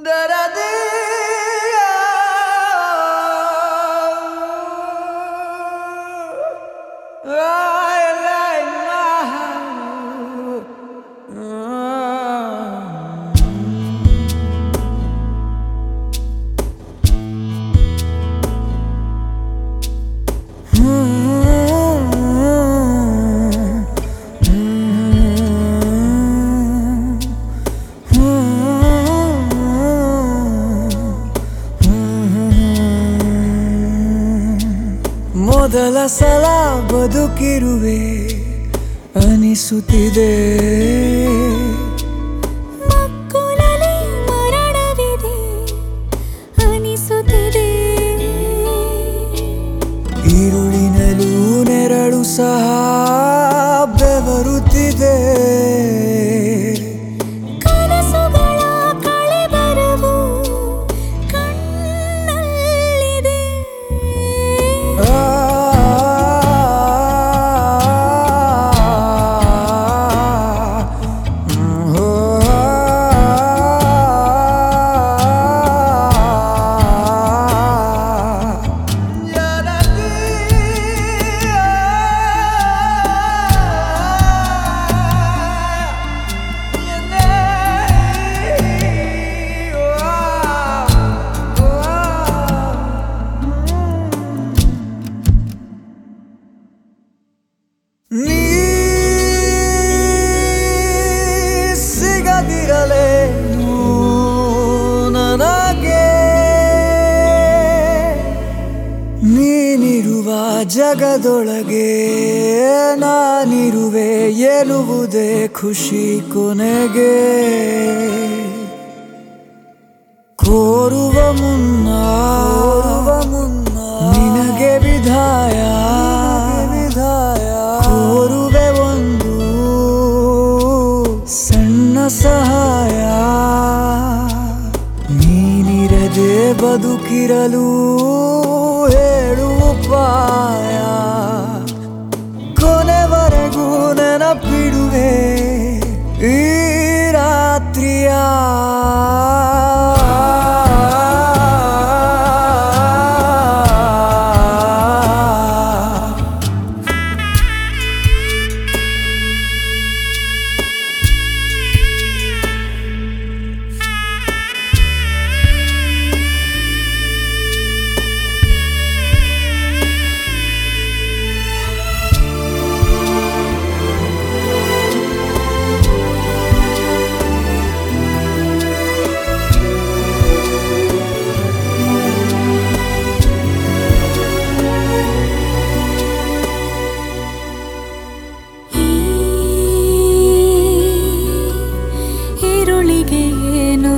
ಮೊದಲ ಸಲ ಬದುಕಿರುವೆ ಅನಿಸುತ್ತಿದೆ ಮಕ್ಕಳಲ್ಲಿ ಮರಣವಿದೆ ಅನಿಸುತ್ತಿದೆ ಈರುಳಿನಲ್ಲೂ ನೆರಳು ಸಹ ಬೆವರುತ್ತಿದೆ ಕನಸುಗಳ ಕಳೆಬರವು ಕಣ್ಣಲ್ಲಿದೆ ಆ, ಹ್ಮ್, ಹೋ, ನೀ ಸಿಗದಿರಲೇನು ನನಗೆ ನೀನಿರುವ ಜಗದೊಳಗೆ ನಾನಿರುವೆ ಎನ್ನುವುದೇ ಖುಷಿ ಕೊನೆಗೆ ಕೋರುವ ಮುನ್ನ ಮುನ್ನ ನಿನಗೆ ವಿಧಾಯ ವಿಧಾಯ ಕೋರುವೆ ಒಂದು ಸಣ್ಣ ಸಹಾಯ ನೀನಿರದೆ ಬದುಕಿರಲು ಹೇಳು ಉಪಾಯ ಕೊನೆವರೆಗೂ ನೆನಪಿಡುವೆ ಈ ರಾತ್ರಿಯ ಈ ಈರುಳಿಗೆ ಏನು